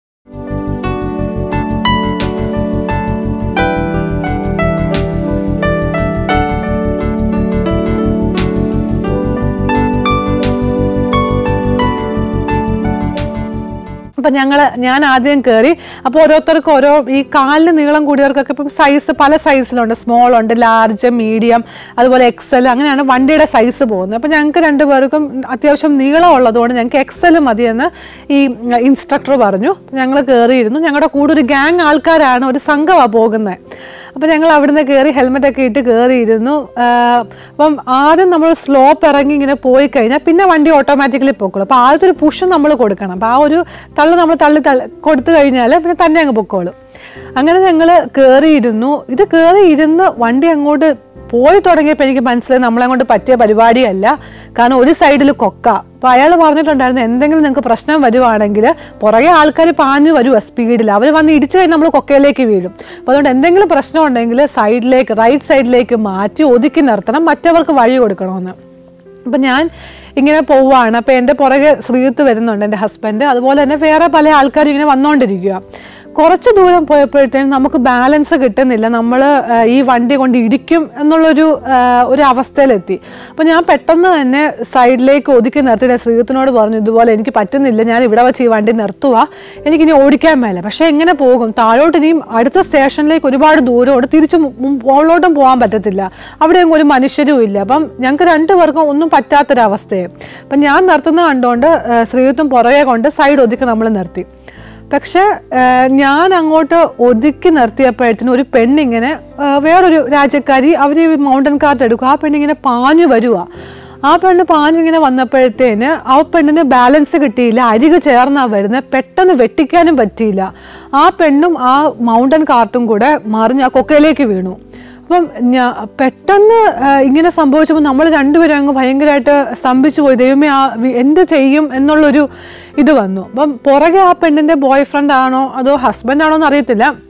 അപ്പം ഞങ്ങൾ ഞാൻ ആദ്യം കയറി അപ്പോൾ ഓരോരുത്തർക്കും ഓരോ ഈ കാലിന് നീളം കൂടിയവർക്കൊക്കെ ഇപ്പം സൈസ് പല സൈസിലുണ്ട് സ്മോൾ ഉണ്ട് ലാർജ് മീഡിയം അതുപോലെ എക്സൽ അങ്ങനെയാണ് വണ്ടിയുടെ സൈസ് പോകുന്നത് അപ്പം ഞങ്ങൾക്ക് രണ്ടുപേർക്കും അത്യാവശ്യം നീളം ഉള്ളതുകൊണ്ട് ഞങ്ങൾക്ക് എക്സൽ മതിയെന്ന് ഈ ഇൻസ്ട്രക്ടർ പറഞ്ഞു ഞങ്ങൾ കയറിയിരുന്നു ഞങ്ങളുടെ കൂടെ ഒരു ഗ്യാങ് ആൾക്കാരാണ് ഒരു സംഘമാണ് പോകുന്നത് അപ്പം ഞങ്ങൾ അവിടുന്ന് കയറി ഹെൽമെറ്റ് ഒക്കെ ഇട്ട് കയറിയിരുന്നു ആഹ് അപ്പം ആദ്യം നമ്മൾ സ്ലോപ്പ് ഇറങ്ങി ഇങ്ങനെ പോയി കഴിഞ്ഞാൽ പിന്നെ വണ്ടി ഓട്ടോമാറ്റിക്കലി പൊക്കോളും അപ്പോൾ ആദ്യത്തെ ഒരു പുഷ് നമ്മൾ കൊടുക്കണം അപ്പോൾ ആ ഒരു തള്ളു നമ്മൾ തള്ളി തള്ളി കൊടുത്തു കഴിഞ്ഞാൽ പിന്നെ തന്നെ അങ്ങ് പൊക്കോളും അങ്ങനെ ഞങ്ങൾ കയറിയിരുന്നു ഇത് കയറി ഇരുന്ന് വണ്ടി അങ്ങോട്ട് പോയി തുടങ്ങിയപ്പോൾ എനിക്ക് മനസ്സിലായി നമ്മളങ്ങോട്ട് പറ്റിയ പരിപാടിയല്ല കാരണം ഒരു സൈഡിൽ കൊക്ക അപ്പോൾ അയാൾ പറഞ്ഞിട്ടുണ്ടായിരുന്നു എന്തെങ്കിലും നിങ്ങൾക്ക് പ്രശ്നം വരുവാണെങ്കിൽ പുറകെ ആൾക്കാർ പാഞ്ഞു വരുക സ്പീഡിൽ അവർ വന്ന് ഇടിച്ചു കഴിഞ്ഞാൽ നമ്മൾ കൊക്കയിലേക്ക് വീഴും അപ്പോൾ അതുകൊണ്ട് എന്തെങ്കിലും പ്രശ്നം ഉണ്ടെങ്കിൽ സൈഡിലേക്ക് റൈറ്റ് സൈഡിലേക്ക് മാറ്റി ഒതുക്കി നിർത്തണം മറ്റവർക്ക് വഴി കൊടുക്കണമെന്ന് അപ്പം ഞാൻ ഇങ്ങനെ പോവുകയാണ് അപ്പോൾ എൻ്റെ പുറകെ ശ്രീത്ത് വരുന്നുണ്ട് എൻ്റെ ഹസ്ബൻഡ് അതുപോലെ തന്നെ വേറെ പല ആൾക്കാരും ഇങ്ങനെ വന്നുകൊണ്ടിരിക്കുക കുറച്ച് ദൂരം പോയപ്പോഴത്തേനും നമുക്ക് ബാലൻസ് കിട്ടുന്നില്ല നമ്മൾ ഈ വണ്ടി കൊണ്ട് ഇടിക്കും എന്നുള്ളൊരു ആ, ഒരു അവസ്ഥയിലെത്തി അപ്പോൾ ഞാൻ പെട്ടെന്ന് തന്നെ സൈഡിലേക്ക് ഒതുക്കി നിർത്തിയിട്ട് ശ്രീത്തിനോട് പറഞ്ഞു ഇതുപോലെ എനിക്ക് പറ്റുന്നില്ല ഞാൻ ഇവിടെ വെച്ച് ഈ വണ്ടി നിർത്തുക എനിക്കിനി ഓടിക്കാൻ മേലെ പക്ഷേ എങ്ങനെ പോകും താഴോട്ട് ഇനിയും അടുത്ത സ്റ്റേഷനിലേക്ക് ഒരുപാട് ദൂരമുണ്ട് തിരിച്ച് മു- മു- മുകളിലോട്ടും പോകാൻ പറ്റത്തില്ല അവിടെയും ഒരു മനുഷ്യരും ഇല്ല അപ്പം ഞങ്ങൾക്ക് രണ്ടുപേർക്കും ഒന്നും പറ്റാത്തൊരവസ്ഥയെ അപ്പം ഞാൻ നിർത്തുന്നത് കണ്ടുകൊണ്ട് ആ, ശ്രീയുത്തും പുറകെ കൊണ്ട് സൈഡ് ഒതുക്കി നമ്മൾ നിർത്തി പക്ഷെ ആ, ഞാൻ അങ്ങോട്ട് ഒതുക്കി നിർത്തിയപ്പോഴത്തേനും ഒരു പെണ്ണിങ്ങനെ ആ, വേറൊരു രാജ്യക്കാരി അവർ മൗണ്ടൻ കാർട്ട് എടുക്കും ആ പെണ്ണിങ്ങനെ പാഞ്ഞു വരുക ആ പെണ്ണ് പാഞ്ഞിങ്ങനെ വന്നപ്പോഴത്തേന് ആ പെണ്ണിന് ബാലൻസ് കിട്ടിയില്ല അരികു ചേർന്നാ വരുന്നത് പെട്ടെന്ന് വെട്ടിക്കാനും പറ്റിയില്ല ആ പെണ്ണും ആ മൗണ്ടൻ കാർട്ടും കൂടെ മറിഞ്ഞ് ആ കൊക്കയിലേക്ക് വീണു അപ്പം ഞാ പെട്ടെന്ന് ആ, ഇങ്ങനെ സംഭവിച്ചപ്പോൾ നമ്മൾ രണ്ടുപേരും അങ്ങ് ഭയങ്കരമായിട്ട് സ്തംഭിച്ചു പോയി ദൈവമേ ആ വി- എന്ത് ചെയ്യും എന്നുള്ളൊരു ഇത് വന്നു അപ്പം പുറകെ ആ പെണ്ണിൻ്റെ ബോയ് ഫ്രണ്ട് ആണോ അതോ ഹസ്ബൻഡ് ആണോ എന്ന് അറിയത്തില്ല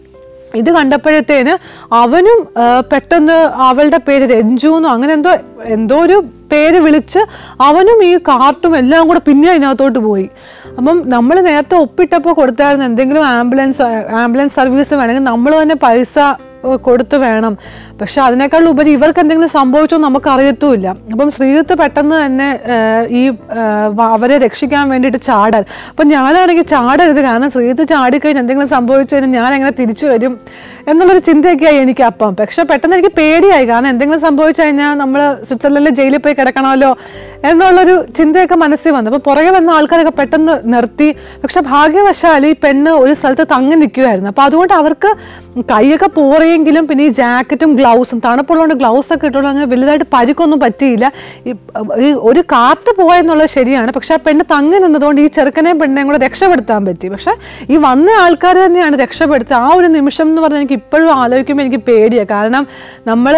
ഇത് കണ്ടപ്പോഴത്തേന് അവനും ആ, പെട്ടെന്ന് അവളുടെ പേര് രഞ്ജു എന്നോ അങ്ങനെ എന്തോ എന്തോ ഒരു പേര് വിളിച്ച് അവനും ഈ കാർട്ടും എല്ലാം കൂടെ പിന്നെ അതിനകത്തോട്ട് പോയി അപ്പം നമ്മൾ നേരത്തെ ഒപ്പിട്ടപ്പോൾ കൊടുത്തായിരുന്നു എന്തെങ്കിലും ആംബുലൻസ് ആംബുലൻസ് സർവീസ് വേണമെങ്കിൽ നമ്മൾ തന്നെ പൈസ ഏഹ് കൊടുത്ത് വേണം പക്ഷെ അതിനേക്കാൾ ഉപരി ഇവർക്ക് എന്തെങ്കിലും സംഭവിച്ചോ നമുക്ക് അറിയത്തുമില്ല അപ്പം ശ്രീജിത്ത് പെട്ടെന്ന് തന്നെ ഏഹ് ഈ ഏഹ് വ- അവരെ രക്ഷിക്കാൻ വേണ്ടിയിട്ട് ചാടാൻ അപ്പം ഞാനാണെങ്കിൽ ചാടരുത് കാരണം ശ്രീജിത്ത് ചാടിക്കഴിഞ്ഞ് എന്തെങ്കിലും സംഭവിച്ചു കഴിഞ്ഞാൽ ഞാൻ എങ്ങനെ തിരിച്ചു വരും എന്നുള്ളൊരു ചിന്തയൊക്കെയായി എനിക്ക് അപ്പം പക്ഷെ പെട്ടെന്ന് എനിക്ക് പേടിയായി കാരണം എന്തെങ്കിലും സംഭവിച്ചു കഴിഞ്ഞാൽ നമ്മൾ സ്വിറ്റ്സർലൻഡിൽ ജയിലിൽ പോയി കിടക്കണമല്ലോ എന്നുള്ളൊരു ചിന്തയൊക്കെ മനസ്സിൽ വന്നു അപ്പോൾ പുറകെ വന്ന ആൾക്കാരൊക്കെ പെട്ടെന്ന് നിർത്തി പക്ഷെ ഭാഗ്യവശാൽ ഈ പെണ്ണ് ഒരു സ്ഥലത്ത് തങ്ങി നിൽക്കുമായിരുന്നു അപ്പോൾ അതുകൊണ്ട് അവർക്ക് കൈയൊക്കെ പോറിയെങ്കിലും പിന്നെ ഈ ജാക്കറ്റും ഗ്ലൗസും തണുപ്പുള്ളതുകൊണ്ട് ഗ്ലൗസ് ഒക്കെ ഇട്ടുകൊണ്ട് അങ്ങനെ വലുതായിട്ട് പരിക്കൊന്നും പറ്റിയില്ല ഈ ഈ ഒരു കാർട്ട് പോയെന്നുള്ളത് ശരിയാണ് പക്ഷെ ആ പെണ്ണ് തങ്ങി നിന്നതുകൊണ്ട് ഈ ചെറുക്കനെയും പെണ്ണിനെയും കൂടെ രക്ഷപ്പെടുത്താൻ പറ്റി പക്ഷെ ഈ വന്ന ആൾക്കാർ തന്നെയാണ് രക്ഷപ്പെടുത്തുക ആ ഒരു നിമിഷം എന്ന് പറഞ്ഞാൽ എനിക്ക് ഇപ്പോഴും ആലോചിക്കുമ്പോൾ എനിക്ക് പേടിയാണ് കാരണം നമ്മൾ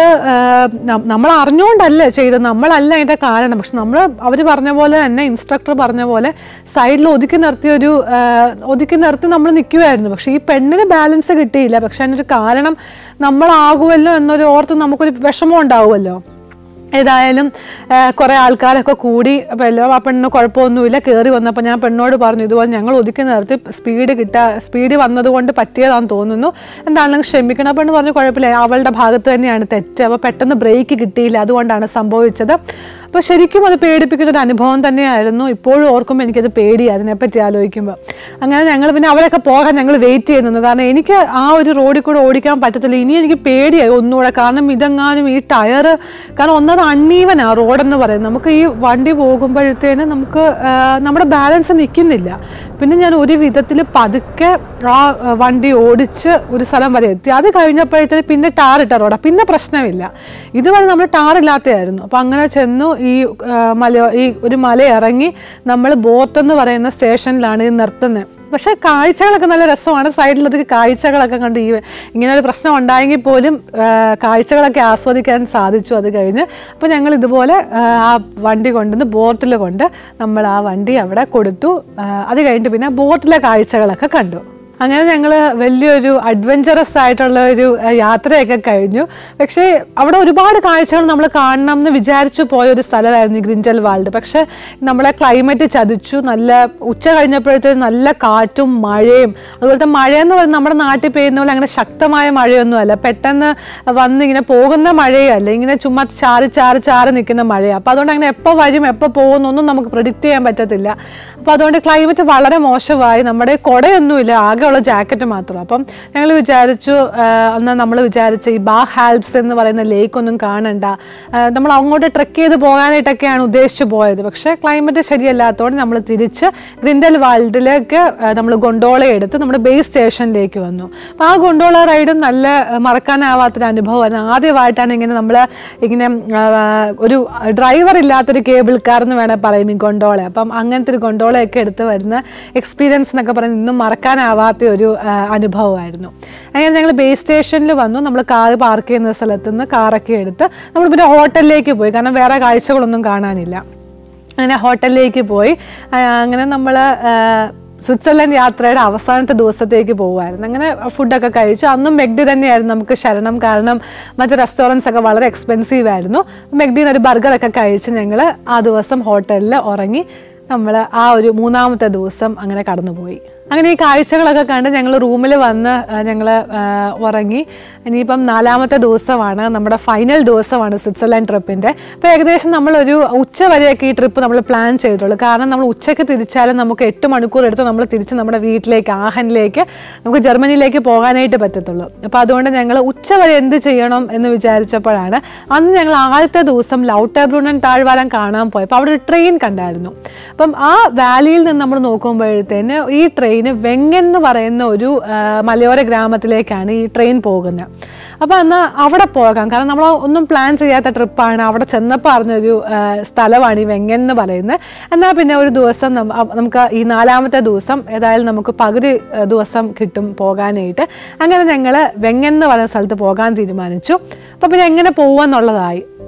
നമ്മൾ അറിഞ്ഞുകൊണ്ടല്ല ചെയ്തത് നമ്മളല്ല അതിൻ്റെ കാരണം പക്ഷെ നമ്മൾ അവർ പറഞ്ഞ പോലെ തന്നെ ഇൻസ്ട്രക്ടർ പറഞ്ഞ പോലെ സൈഡിൽ ഒതുക്കി നിർത്തിയ ഒരു ആ, ഒതുക്കി നിർത്തി നമ്മൾ നിൽക്കുമായിരുന്നു പക്ഷെ ഈ പെണ്ണിന് ബാലൻസ് കിട്ടിയില്ല പക്ഷെ അതിനൊരു കാരണം നമ്മളാകുമല്ലോ എന്നൊരു ഓർത്ത് നമുക്കൊരു വിഷമം ഉണ്ടാവുമല്ലോ ഏതായാലും കുറേ ആൾക്കാരൊക്കെ കൂടി അപ്പോൾ എല്ലാം ആ പെണ്ണിന് കുഴപ്പമൊന്നുമില്ല കയറി വന്നപ്പോൾ ഞാൻ പെണ്ണോട് പറഞ്ഞു ഇതുപോലെ ഞങ്ങൾ ഒതുക്കി നിർത്തി സ്പീഡ് കിട്ടാ സ്പീഡ് വന്നതുകൊണ്ട് പറ്റിയതാണെന്ന് തോന്നുന്നു എന്താണെങ്കിലും ക്ഷമിക്കണം ആ പെണ്ണ് പറഞ്ഞു കുഴപ്പമില്ല അവളുടെ ഭാഗത്ത് തന്നെയാണ് തെറ്റ് അപ്പോൾ പെട്ടെന്ന് ബ്രേക്ക് കിട്ടിയില്ല അതുകൊണ്ടാണ് സംഭവിച്ചത് അപ്പോൾ ശരിക്കും അത് പേടിപ്പിക്കുന്ന ഒരു അനുഭവം തന്നെയായിരുന്നു ഇപ്പോഴും ഓർക്കുമ്പോൾ എനിക്കത് പേടിയാണ് അതിനെപ്പറ്റി ആലോചിക്കുമ്പോൾ അങ്ങനെ ഞങ്ങൾ പിന്നെ അവരൊക്കെ പോകാൻ ഞങ്ങൾ വെയിറ്റ് ചെയ്യുന്നു കാരണം എനിക്ക് ആ ഒരു റോഡിൽ കൂടെ ഓടിക്കാൻ പറ്റത്തില്ല ഇനി എനിക്ക് പേടിയായി ഒന്നുകൂടെ കാരണം ഇതെങ്ങാനും ഈ ടയറ് കാരണം ഒന്നത് അണ്ണീവനാ റോഡെന്ന് പറയുന്നത് നമുക്ക് ഈ വണ്ടി പോകുമ്പോഴത്തേന് നമുക്ക് ആ, നമ്മുടെ ബാലൻസ് നിൽക്കുന്നില്ല പിന്നെ ഞാൻ ഒരു വിധത്തിൽ പതുക്കെ ആ ആ, വണ്ടി ഓടിച്ച് ഒരു സ്ഥലം വരെ എത്തി അത് കഴിഞ്ഞപ്പോഴത്തേന് പിന്നെ ടാർ ഇട്ട റോഡാണ് പിന്നെ പ്രശ്നമില്ല ഇതുവരെ നമ്മൾ ടാർ ഇല്ലാത്തതായിരുന്നു അപ്പം അങ്ങനെ ചെന്നു ഈ ആ, മല ഈ ഒരു മല ഇറങ്ങി നമ്മൾ ബോത്ത് എന്ന് പറയുന്ന സ്റ്റേഷനിലാണ് ഇത് നിർത്തുന്നത് പക്ഷേ കാഴ്ചകളൊക്കെ നല്ല രസമാണ് സൈഡിലൊക്കെ കാഴ്ചകളൊക്കെ കണ്ട് ഈ ഇങ്ങനെ ഒരു പ്രശ്നം ഉണ്ടായെങ്കിൽ പോലും ആ, കാഴ്ചകളൊക്കെ ആസ്വദിക്കാൻ സാധിച്ചു അത് കഴിഞ്ഞ് അപ്പോൾ ഞങ്ങൾ ഇതുപോലെ ആ, ആ വണ്ടി കൊണ്ടുവന്ന് ബോട്ടിൽ കൊണ്ട് നമ്മൾ ആ വണ്ടി അവിടെ കൊടുത്തു ആ, അത് കഴിഞ്ഞിട്ട് പിന്നെ ബോട്ടിലെ കാഴ്ചകളൊക്കെ കണ്ടു അങ്ങനെ ഞങ്ങൾ വലിയൊരു അഡ്വഞ്ചറസ് ആയിട്ടുള്ള ഒരു ആ, യാത്രയൊക്കെ കഴിഞ്ഞു പക്ഷേ അവിടെ ഒരുപാട് കാഴ്ചകൾ നമ്മൾ കാണണം എന്ന് വിചാരിച്ചു പോയ ഒരു സ്ഥലമായിരുന്നു ഈ ഗ്രിഞ്ചൽ വാൾഡ് പക്ഷേ നമ്മളെ ക്ലൈമറ്റ് ചതിച്ചു നല്ല ഉച്ച കഴിഞ്ഞപ്പോഴത്തേക്കും നല്ല കാറ്റും മഴയും അതുപോലത്തെ മഴയെന്ന് പറയുന്നത് നമ്മുടെ നാട്ടിൽ പെയ്യുന്ന പോലെ അങ്ങനെ ശക്തമായ മഴയൊന്നുമല്ല പെട്ടെന്ന് വന്ന് ഇങ്ങനെ പോകുന്ന മഴയല്ല ഇങ്ങനെ ചുമ്മാ ചാറി ചാറി ചാറി നിൽക്കുന്ന മഴയാണ് അപ്പോൾ അതുകൊണ്ട് അങ്ങനെ എപ്പോൾ വരും എപ്പോൾ പോകുന്നൊന്നും നമുക്ക് പ്രിഡിക്റ്റ് ചെയ്യാൻ പറ്റത്തില്ല അപ്പോൾ അതുകൊണ്ട് ക്ലൈമറ്റ് വളരെ മോശമായി നമ്മുടെ കുടയൊന്നുമില്ല ആകെയുള്ള ജാക്കറ്റ് മാത്രം അപ്പം ഞങ്ങൾ വിചാരിച്ചു ആ, അന്ന് നമ്മൾ വിചാരിച്ച ഈ ബാ ഹാൽപ്സ് എന്ന് പറയുന്ന ലേക്ക് ഒന്നും കാണണ്ട ആ, നമ്മൾ അങ്ങോട്ട് ട്രെക്ക് ചെയ്ത് പോകാനായിട്ടൊക്കെയാണ് ഉദ്ദേശിച്ച് പോയത് പക്ഷേ ക്ലൈമറ്റ് ശരിയല്ലാത്തതുകൊണ്ട് നമ്മൾ തിരിച്ച് ഗ്രിൻഡൽ വാൾഡിലേക്ക് നമ്മൾ ഗൊണ്ടോള എടുത്ത് നമ്മുടെ ബേസ് സ്റ്റേഷനിലേക്ക് വന്നു അപ്പോൾ ആ ഗൊണ്ടോള റൈഡും നല്ല ആ, മറക്കാനാവാത്തൊരു അനുഭവമായിരുന്നു ആദ്യമായിട്ടാണ് ഇങ്ങനെ നമ്മൾ ഇങ്ങനെ ആ, ഒരു ഡ്രൈവർ ഇല്ലാത്തൊരു കേബിൾ കാർ എന്ന് വേണേൽ പറയും ഈ ഗൊണ്ടോള അപ്പം അങ്ങനത്തെ ഒരു ഗൊണ്ടോളയൊക്കെ എടുത്ത് വരുന്ന എക്സ്പീരിയൻസ് എന്നൊക്കെ പറയുന്നത് ഇന്നും മറക്കാനാവാത്ത ഒരു ആ, അനുഭവമായിരുന്നു അങ്ങനെ ഞങ്ങൾ ബേസ് സ്റ്റേഷനിൽ വന്നു നമ്മൾ കാർ പാർക്ക് ചെയ്യുന്ന സ്ഥലത്ത് നിന്ന് കാറൊക്കെ എടുത്ത് നമ്മൾ പിന്നെ ഹോട്ടലിലേക്ക് പോയി കാരണം വേറെ കാഴ്ചകളൊന്നും കാണാനില്ല അങ്ങനെ ഹോട്ടലിലേക്ക് പോയി ആ, അങ്ങനെ നമ്മൾ സ്വിറ്റ്സർലൻഡ് യാത്രയുടെ അവസാനത്തെ ദിവസത്തേക്ക് പോകുമായിരുന്നു അങ്ങനെ ഫുഡൊക്കെ കഴിച്ചു അന്നും മെഗ്ഡി തന്നെയായിരുന്നു നമുക്ക് ശരണം കാരണം മറ്റു റെസ്റ്റോറൻറ്റ്സ് ഒക്കെ വളരെ എക്സ്പെൻസീവ് ആയിരുന്നു മെഗ്ഡിന്ന് ഒരു ബർഗറൊക്കെ കഴിച്ച് ഞങ്ങൾ ആ ദിവസം ഹോട്ടലിൽ ഉറങ്ങി നമ്മൾ ആ ഒരു മൂന്നാമത്തെ ദിവസം അങ്ങനെ കടന്നുപോയി അങ്ങനെ ഈ കാഴ്ചകളൊക്കെ കണ്ട് ഞങ്ങൾ റൂമിൽ വന്ന് ഞങ്ങൾ ഉറങ്ങി ഇനിയിപ്പം നാലാമത്തെ ദിവസമാണ് നമ്മുടെ ഫൈനൽ ദിവസമാണ് സ്വിറ്റ്സർലൻഡ് ട്രിപ്പിൻ്റെ അപ്പോൾ ഏകദേശം നമ്മളൊരു ഉച്ച വരെയൊക്കെ ഈ ട്രിപ്പ് നമ്മൾ പ്ലാൻ ചെയ്തിട്ടുള്ളൂ കാരണം നമ്മൾ ഉച്ചയ്ക്ക് തിരിച്ചാലും നമുക്ക് എട്ട് മണിക്കൂർ എടുത്ത് നമ്മൾ തിരിച്ച് നമ്മുടെ വീട്ടിലേക്ക് ആഹനിലേക്ക് നമുക്ക് ജർമ്മനിയിലേക്ക് പോകാനായിട്ട് പറ്റത്തുള്ളൂ അപ്പോൾ അതുകൊണ്ട് ഞങ്ങൾ ഉച്ച വരെ എന്ത് ചെയ്യണം എന്ന് വിചാരിച്ചപ്പോഴാണ് അന്ന് ഞങ്ങൾ ആദ്യത്തെ ദിവസം ലൗട്ടർബ്രൂണൻ താഴ്വാരം കാണാൻ പോയപ്പോൾ അവിടെ ഒരു ട്രെയിൻ കണ്ടായിരുന്നു അപ്പം ആ വാലിയിൽ നിന്ന് നമ്മൾ നോക്കുമ്പോഴത്തേന് ഈ ട്രെയിന് വെങ്ങൻ എന്ന് പറയുന്ന ഒരു ആ, മലയോര ഗ്രാമത്തിലേക്കാണ് ഈ ട്രെയിൻ പോകുന്നത് അപ്പോൾ എന്നാൽ അവിടെ പോകാം കാരണം നമ്മൾ ഒന്നും പ്ലാൻ ചെയ്യാത്ത ട്രിപ്പാണ് അവിടെ ചെന്നപ്പോൾ അറിഞ്ഞൊരു ആ, സ്ഥലമാണ് ഈ വെങ്ങൻ എന്ന് പറയുന്നത് എന്നാൽ പിന്നെ ഒരു ദിവസം നമ്മ- അ- നമുക്ക് ഈ നാലാമത്തെ ദിവസം ഏതായാലും നമുക്ക് പകുതി ആ, ദിവസം കിട്ടും പോകാനായിട്ട് അങ്ങനെ ഞങ്ങൾ വെങ്ങൻ എന്ന് പറയുന്ന സ്ഥലത്ത് പോകാൻ തീരുമാനിച്ചു അപ്പോൾ പിന്നെ എങ്ങനെ പോകുമെന്നുള്ളതായി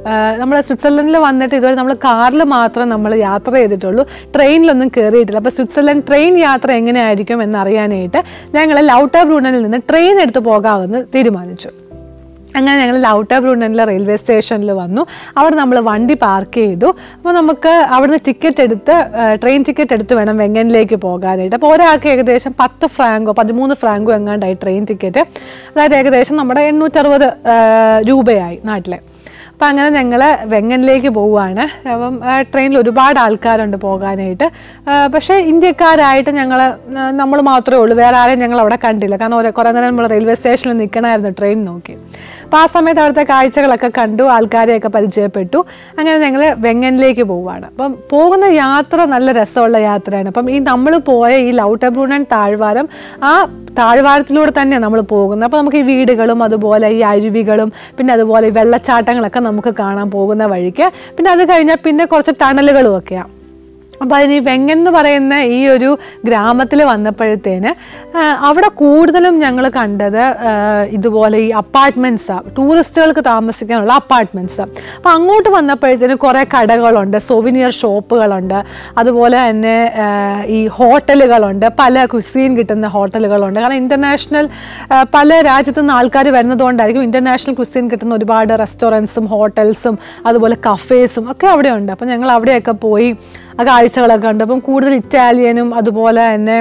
നമ്മൾ സ്വിറ്റ്സർലൻഡിൽ വന്നിട്ട് ഇതുവരെ നമ്മൾ കാറിൽ മാത്രം നമ്മൾ യാത്ര ചെയ്തിട്ടുള്ളൂ ട്രെയിനിലൊന്നും കയറിയിട്ടില്ല അപ്പോൾ സ്വിറ്റ്സർലൻഡ് ട്രെയിൻ യാത്ര എങ്ങനെയായിരിക്കും എന്നറിയാനായിട്ട് ഞങ്ങൾ ലൗട്ടർ ബ്രൂണനിൽ നിന്ന് ട്രെയിൻ എടുത്ത് പോകാമെന്ന് തീരുമാനിച്ചു അങ്ങനെ ഞങ്ങൾ ലൗട്ടർ ബ്രൂണനിലെ റെയിൽവേ സ്റ്റേഷനിൽ വന്നു അവിടെ നമ്മൾ വണ്ടി പാർക്ക് ചെയ്തു അപ്പോൾ നമുക്ക് അവിടുന്ന് ടിക്കറ്റ് എടുത്ത് ട്രെയിൻ ടിക്കറ്റ് എടുത്ത് വേണം വെങ്ങനിലേക്ക് പോകാനായിട്ട് അപ്പോൾ ഒരാൾക്ക് ഏകദേശം പത്ത് ഫ്രാങ്കോ പതിമൂന്ന് ഫ്രാങ്കോ എങ്ങാണ്ടായി ട്രെയിൻ ടിക്കറ്റ് അതായത് ഏകദേശം നമ്മുടെ എണ്ണൂറ്ററുപത് രൂപയായി നാട്ടിലെ അപ്പം അങ്ങനെ ഞങ്ങൾ വെങ്ങനിലേക്ക് പോവുകയാണ് അപ്പം ട്രെയിനിൽ ഒരുപാട് ആൾക്കാരുണ്ട് പോകാനായിട്ട് ആ, പക്ഷേ ഇന്ത്യക്കാരായിട്ട് ഞങ്ങൾ നമ്മൾ മാത്രമേ ഉള്ളൂ വേറെ ആരെയും ഞങ്ങൾ അവിടെ കണ്ടില്ല കാരണം ഒരു കുറേ നേരം നമ്മൾ റെയിൽവേ സ്റ്റേഷനിൽ നിൽക്കണമായിരുന്നു ട്രെയിൻ നോക്കി അപ്പോൾ ആ സമയത്ത് അവിടുത്തെ കാഴ്ചകളൊക്കെ കണ്ടു ആൾക്കാരെയൊക്കെ പരിചയപ്പെട്ടു അങ്ങനെ ഞങ്ങൾ വെങ്ങനിലേക്ക് പോവുകയാണ് അപ്പം പോകുന്ന യാത്ര നല്ല രസമുള്ള യാത്രയാണ് അപ്പം ഈ നമ്മൾ പോയ ഈ ലൗട്ടബ്രൂണൻ താഴ്വാരം ആ താഴ്വാരത്തിലൂടെ തന്നെയാണ് നമ്മൾ പോകുന്നത് അപ്പോൾ നമുക്ക് ഈ വീടുകളും അതുപോലെ ഈ അരുവികളും പിന്നെ അതുപോലെ ഈ വെള്ളച്ചാട്ടങ്ങളൊക്കെ നമുക്ക് കാണാൻ പോകുന്ന വഴിക്ക് പിന്നെ അത് കഴിഞ്ഞാൽ പിന്നെ കുറച്ച് ടണലുകളും ഒക്കെയാണ് അപ്പോൾ അതിന് ഈ വെങ്ങൻ എന്ന് പറയുന്ന ഈ ഒരു ഗ്രാമത്തിൽ വന്നപ്പോഴത്തേന് ആ, അവിടെ കൂടുതലും ഞങ്ങൾ കണ്ടത് ആ, ഇതുപോലെ ഈ അപ്പാർട്ട്മെൻറ്റ്സാണ് ടൂറിസ്റ്റുകൾക്ക് താമസിക്കാനുള്ള അപ്പാർട്ട്മെൻറ്റ്സ് അപ്പോൾ അങ്ങോട്ട് വന്നപ്പോഴത്തേന് കുറേ കടകളുണ്ട് സൊവിനിയർ ഷോപ്പുകളുണ്ട് അതുപോലെ തന്നെ ആ, ഈ ഹോട്ടലുകളുണ്ട് പല കുസീൻ കിട്ടുന്ന ഹോട്ടലുകളുണ്ട് കാരണം ഇൻ്റർനാഷണൽ പല രാജ്യത്തു നിന്ന് ആൾക്കാർ വരുന്നതുകൊണ്ടായിരിക്കും ഇൻ്റർനാഷണൽ കുസീൻ കിട്ടുന്ന ഒരുപാട് റെസ്റ്റോറൻറ്റ്സും ഹോട്ടൽസും അതുപോലെ കഫേസും ഒക്കെ അവിടെ ഉണ്ട് അപ്പോൾ ഞങ്ങൾ അവിടെയൊക്കെ പോയി ആ കാഴ്ചകളൊക്കെ ഉണ്ട് അപ്പം കൂടുതൽ ഇറ്റാലിയനും അതുപോലെ തന്നെ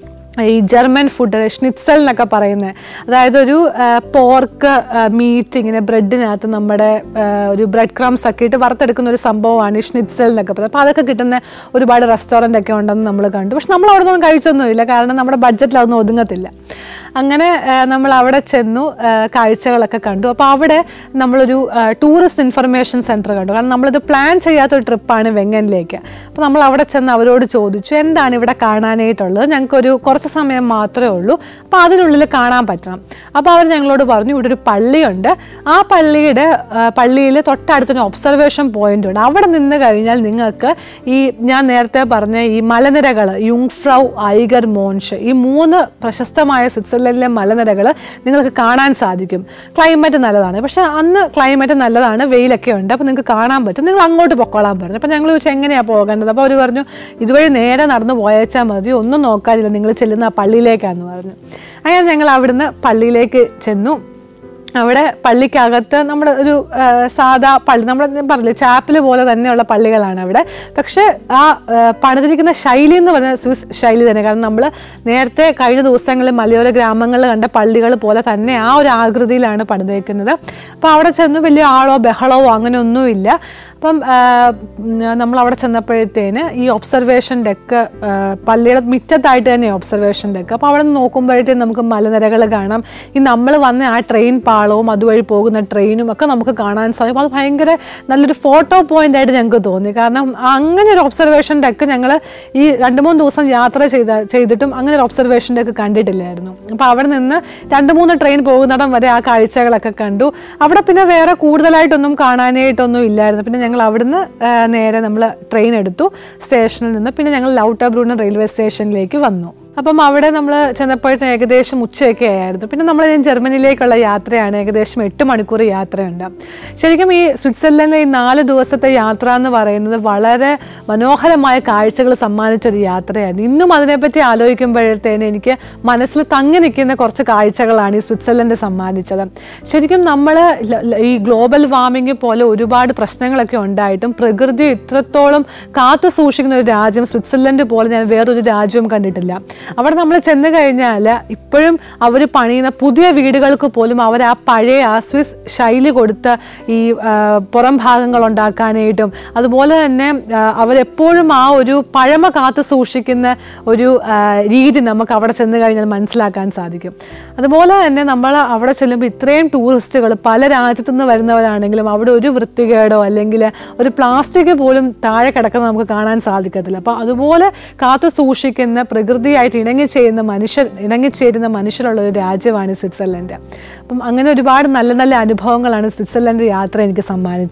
ഈ ജർമ്മൻ ഫുഡ് ഷ്നിറ്റ്സൽ എന്നൊക്കെ പറയുന്നത് അതായത് ഒരു പോർക്ക് മീറ്റ് ഇങ്ങനെ ബ്രെഡിനകത്ത് നമ്മുടെ ആ, ഒരു ബ്രെഡ് ക്രംസ് ഒക്കെ ഇട്ട് വറുത്തെടുക്കുന്ന ഒരു സംഭവമാണ് ഈ ഷ്നിറ്റ്സൽ എന്നൊക്കെ പറയുന്നത് അപ്പോൾ അതൊക്കെ കിട്ടുന്ന ഒരുപാട് റെസ്റ്റോറൻ്റ് ഒക്കെ ഉണ്ടെന്ന് നമ്മൾ കണ്ടു പക്ഷെ നമ്മൾ അവിടെ നിന്നൊന്നും കഴിച്ചൊന്നുമില്ല കാരണം നമ്മുടെ ബഡ്ജറ്റിൽ അതൊന്നും ഒതുങ്ങത്തില്ല അങ്ങനെ ആ, നമ്മൾ അവിടെ ചെന്നു ആ, കാഴ്ചകളൊക്കെ കണ്ടു അപ്പോൾ അവിടെ നമ്മളൊരു ടൂറിസ്റ്റ് ഇൻഫർമേഷൻ സെൻറ്റർ കണ്ടു കാരണം നമ്മളിത് പ്ലാൻ ചെയ്യാത്തൊരു ട്രിപ്പാണ് വെങ്ങനിലേക്ക് അപ്പോൾ നമ്മൾ അവിടെ ചെന്ന് അവരോട് ചോദിച്ചു എന്താണ് ഇവിടെ കാണാനായിട്ടുള്ളത് ഞങ്ങൾക്കൊരു കുറച്ച് സമയം മാത്രമേ ഉള്ളൂ അപ്പോൾ അതിനുള്ളിൽ കാണാൻ പറ്റണം അപ്പോൾ അവർ ഞങ്ങളോട് പറഞ്ഞു ഇവിടെ ഒരു പള്ളിയുണ്ട് ആ പള്ളിയുടെ പള്ളിയിൽ തൊട്ടടുത്തൊരു ഒബ്സർവേഷൻ പോയിന്റ് ഉണ്ട് അവിടെ നിന്ന് കഴിഞ്ഞാൽ നിങ്ങൾക്ക് ഈ ഞാൻ നേരത്തെ പറഞ്ഞ ഈ മലനിരകൾ യുങ്ഫ്രൗ ഐഗർ മോൺഷ് ഈ മൂന്ന് പ്രശസ്തമായ സ്വിറ്റ്സർലൻഡിലെ മലനിരകൾ നിങ്ങൾക്ക് കാണാൻ സാധിക്കും ക്ലൈമറ്റ് നല്ലതാണ് പക്ഷേ അന്ന് ക്ലൈമറ്റ് നല്ലതാണ് വെയിലൊക്കെ ഉണ്ട് അപ്പോൾ നിങ്ങൾക്ക് കാണാൻ പറ്റും നിങ്ങൾ അങ്ങോട്ട് പൊക്കോളാൻ പറഞ്ഞു അപ്പോൾ ഞങ്ങൾ ചോദിച്ചു എങ്ങനെയാണ് പോകേണ്ടത് അപ്പോൾ അവർ പറഞ്ഞു ഇതുവഴി നേരെ നടന്ന് പോയച്ചാൽ മതി ഒന്നും നോക്കാതില്ല നിങ്ങൾ ചെല്ലുന്ന ആ പള്ളിയിലേക്കാന്ന് പറഞ്ഞു അങ്ങനെ ഞങ്ങൾ അവിടുന്ന് പള്ളിയിലേക്ക് ചെന്നു അവിടെ പള്ളിക്കകത്ത് നമ്മുടെ ഒരു ആ, സാധാ പള്ളി നമ്മൾ പറഞ്ഞില്ലേ ചാപ്പിൽ പോലെ തന്നെയുള്ള പള്ളികളാണ് അവിടെ പക്ഷേ ആ ആ, പണിതിരിക്കുന്ന ശൈലി എന്ന് പറയുന്നത് സ്വിസ് ശൈലി തന്നെ കാരണം നമ്മൾ നേരത്തെ കഴിഞ്ഞ ദിവസങ്ങളിൽ മലയോര ഗ്രാമങ്ങളിൽ കണ്ട പള്ളികൾ പോലെ തന്നെ ആ ഒരു ആകൃതിയിലാണ് പണിതേക്കുന്നത് അപ്പോൾ അവിടെ ചെന്ന് വലിയ ആളോ ബഹളമോ അങ്ങനെ ഒന്നുമില്ല അപ്പം ആ, ഉം, നമ്മൾ അവിടെ ചെന്നപ്പോഴത്തേന് ഈ ഒബ്സർവേഷൻ ഡെക്ക് പള്ളിയുടെ മിറ്റത്തായിട്ട് തന്നെ ഒബ്സർവേഷൻ ഡെക്ക് അപ്പോൾ അവിടെ നിന്ന് നോക്കുമ്പോഴത്തേന് നമുക്ക് മലനിരകൾ കാണാം ഈ നമ്മൾ വന്ന ആ ട്രെയിൻ പാളവും അതുവഴി പോകുന്ന ട്രെയിനും ഒക്കെ നമുക്ക് കാണാൻ സാധിക്കും അപ്പോൾ അത് ഭയങ്കര നല്ലൊരു ഫോട്ടോ പോയിന്റ് ആയിട്ട് ഞങ്ങൾക്ക് തോന്നി കാരണം അങ്ങനെ ഒരു ഒബ്സർവേഷൻ ഡെക്ക് ഞങ്ങൾ ഈ രണ്ട് മൂന്ന് ദിവസം യാത്ര ചെയ്ത ചെയ്തിട്ടും അങ്ങനെ ഒരു ഒബ്സർവേഷൻ ഡെക്ക് കണ്ടിട്ടില്ലായിരുന്നു അപ്പോൾ അവിടെ നിന്ന് രണ്ട് മൂന്ന് ട്രെയിൻ പോകുന്നിടം വരെ ആ കാഴ്ചകളൊക്കെ കണ്ടു അവിടെ പിന്നെ വേറെ കൂടുതലായിട്ടൊന്നും കാണാനായിട്ടൊന്നും ഇല്ലായിരുന്നു പിന്നെ ഞങ്ങൾ അവിടുന്ന് ആ, നേരെ നമ്മൾ ട്രെയിൻ എടുത്തു സ്റ്റേഷനിൽ നിന്ന് പിന്നെ ഞങ്ങൾ ലൗട്ട ബ്രൂണൻ റെയിൽവേ സ്റ്റേഷനിലേക്ക് വന്നു അപ്പം അവിടെ നമ്മൾ ചെന്നപ്പോഴത്തേന് ഏകദേശം ഉച്ചയൊക്കെ ആയിരുന്നു പിന്നെ നമ്മൾ ജർമ്മനിയിലേക്കുള്ള യാത്രയാണ് ഏകദേശം എട്ട് മണിക്കൂർ യാത്രയുണ്ട് ശരിക്കും ഈ സ്വിറ്റ്സർലൻഡിലെ ഈ നാല് ദിവസത്തെ യാത്ര എന്ന് പറയുന്നത് വളരെ മനോഹരമായ കാഴ്ചകൾ സമ്മാനിച്ചൊരു യാത്രയായിരുന്നു ഇന്നും അതിനെപ്പറ്റി ആലോചിക്കുമ്പോഴത്തേന് എനിക്ക് മനസ്സിൽ തങ്ങി നിൽക്കുന്ന കുറച്ച് കാഴ്ചകളാണ് ഈ സ്വിറ്റ്സർലൻഡ് സമ്മാനിച്ചത് ശരിക്കും നമ്മൾ ഈ ഗ്ലോബൽ വാർമിംഗ് പോലെ ഒരുപാട് പ്രശ്നങ്ങളൊക്കെ ഉണ്ടായിട്ടും പ്രകൃതി ഇത്രത്തോളം കാത്തു സൂക്ഷിക്കുന്ന ഒരു രാജ്യം സ്വിറ്റ്സർലൻഡ് പോലെ ഞാൻ വേറൊരു രാജ്യവും കണ്ടിട്ടില്ല അവിടെ നമ്മൾ ചെന്ന് കഴിഞ്ഞാൽ ഇപ്പോഴും അവർ പണിയുന്ന പുതിയ വീടുകൾക്ക് പോലും അവർ ആ പഴയ ആ സ്വിസ് ശൈലി കൊടുത്ത ഈ ആ, പുറം ഭാഗങ്ങൾ ഉണ്ടാക്കാനായിട്ടും അതുപോലെ തന്നെ ആ, അവരെപ്പോഴും ആ ഒരു പഴമ കാത്തു സൂക്ഷിക്കുന്ന ഒരു ആ, രീതി നമുക്ക് അവിടെ ചെന്ന് കഴിഞ്ഞാൽ മനസ്സിലാക്കാൻ സാധിക്കും അതുപോലെ തന്നെ നമ്മൾ അവിടെ ചെല്ലുമ്പോൾ ഇത്രയും ടൂറിസ്റ്റുകൾ പല രാജ്യത്തു നിന്ന് വരുന്നവരാണെങ്കിലും അവിടെ ഒരു വൃത്തികേടോ അല്ലെങ്കിൽ ഒരു പ്ലാസ്റ്റിക് പോലും താഴെ കിടക്കുന്നത് നമുക്ക് കാണാൻ സാധിക്കത്തില്ല അപ്പോൾ അതുപോലെ കാത്തു സൂക്ഷിക്കുന്ന പ്രകൃതിയായിട്ട് ഇണങ്ങിച്ചേരുന്ന മനുഷ്യർ ഇണങ്ങിച്ചേരുന്ന മനുഷ്യരുള്ള ഒരു രാജ്യമാണ് സ്വിറ്റ്സർലൻഡ് അപ്പം അങ്ങനെ ഒരുപാട് നല്ല നല്ല അനുഭവങ്ങളാണ് സ്വിറ്റ്സർലൻഡ് യാത്ര എനിക്ക് സമ്മാനിച്ചത്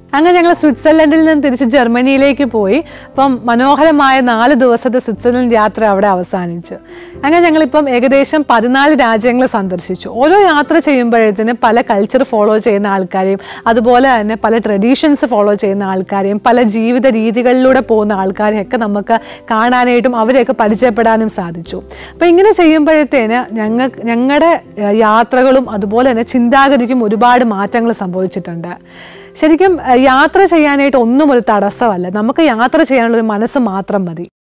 അങ്ങനെ ഞങ്ങൾ സ്വിറ്റ്സർലൻഡിൽ നിന്ന് തിരിച്ച് ജർമ്മനിയിലേക്ക് പോയി അപ്പം മനോഹരമായ നാല് ദിവസത്തെ സ്വിറ്റ്സർലൻഡ് യാത്ര അവിടെ അവസാനിച്ചു അങ്ങനെ ഞങ്ങളിപ്പം ഏകദേശം പതിനാല് രാജ്യങ്ങൾ സന്ദർശിച്ചു ഓരോ യാത്ര ചെയ്യുമ്പോഴത്തേന് പല കൾച്ചർ ഫോളോ ചെയ്യുന്ന ആൾക്കാരെയും അതുപോലെ തന്നെ പല ട്രഡീഷൻസ് ഫോളോ ചെയ്യുന്ന ആൾക്കാരെയും പല ജീവിത രീതികളിലൂടെ പോകുന്ന ആൾക്കാരെയും ഒക്കെ നമുക്ക് കാണാനായിട്ടും അവരെയൊക്കെ പരിചയപ്പെടാനും സാധിച്ചു അപ്പം ഇങ്ങനെ ചെയ്യുമ്പോഴത്തേന് ഞങ്ങൾ ഞങ്ങളുടെ യാത്രകളും അതുപോലെ തന്നെ ചിന്താഗതിക്കും ഒരുപാട് മാറ്റങ്ങൾ സംഭവിച്ചിട്ടുണ്ട് ശരിക്കും ഏഹ്, യാത്ര ചെയ്യാനായിട്ട് ഒന്നും ഒരു തടസ്സമല്ല നമുക്ക് യാത്ര ചെയ്യാനുള്ള ഒരു മനസ്സ് മാത്രം മതി